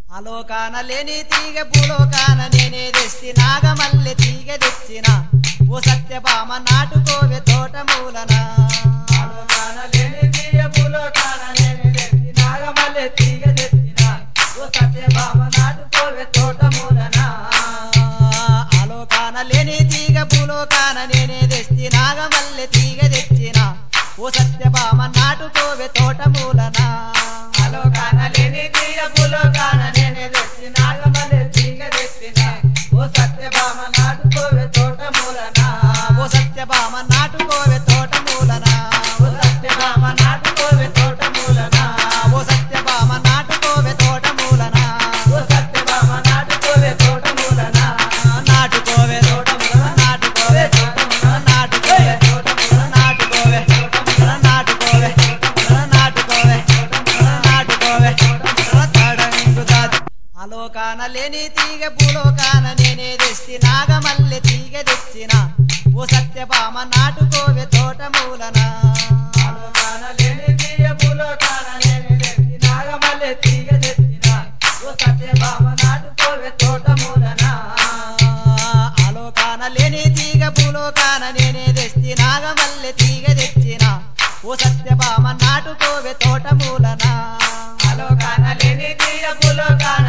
అలోకాన లేని తీగ భూలోకాన నేనే తెస్తి నాగమల్లె తీగ తెచ్చిన ఓ సత్యభామ నాటుకోవే తోట మూలన ఆలోకాన లేని తీయ భూలోకాన నేను తెచ్చి నాగమల్లె తీగ తెచ్చిన ఓ సత్యభామ నాటుకోవే తోట మూలన అలోకాన లేని తీగ భూలోకాన నేనే తెస్తి నాగమల్లె తీగ తెచ్చిన ఓ సత్యభామ నాటుకోవే తోట మూలన ఆలోకాన లేని తీయ భూలోకాన నేను తెచ్చి నాగమల్లె తీగ తెచ్చిన ఓ సత్యభామ నాటుకోవే తోట మూలన ఓ సత్యభామ నాటుకోవే తోట మూలన ఓ సత్యభామ నాటుకోవే తోట మూలన ఓ సత్యభామ నాటుకోవే తోట మూలన ఓ సత్యభామ నాటుకోవే తోట మూలన నాటుకోవే తోట మూలన నాటుకోవే నాటుకోవే నాటుకోవే నాటుకోవే నాటుకోవే నాటుకోవే తడంగుదాది అలోకాన లేని తీగ భూలోకాన నేనే తెస్తి నాగమల్లె తీగ తెచ్చిన ఓ సత్యభామ నాటుకోవే తోట మూలన ఆలోకాన లేని తీయ భూలోకాన నేను తెచ్చి నాగమల్లె తీగ తెచ్చిన ఓ సత్యభామ నాటుకోవే తోట మూలన అలోకాన లేని తీగ భూలోకాన నేనే తెస్తి నాగమల్లె తీగ తెచ్చిన ఓ సత్యభామ నాటుకోవే తోట మూలన ఆలోకాన లేని తీయ భూలోకాన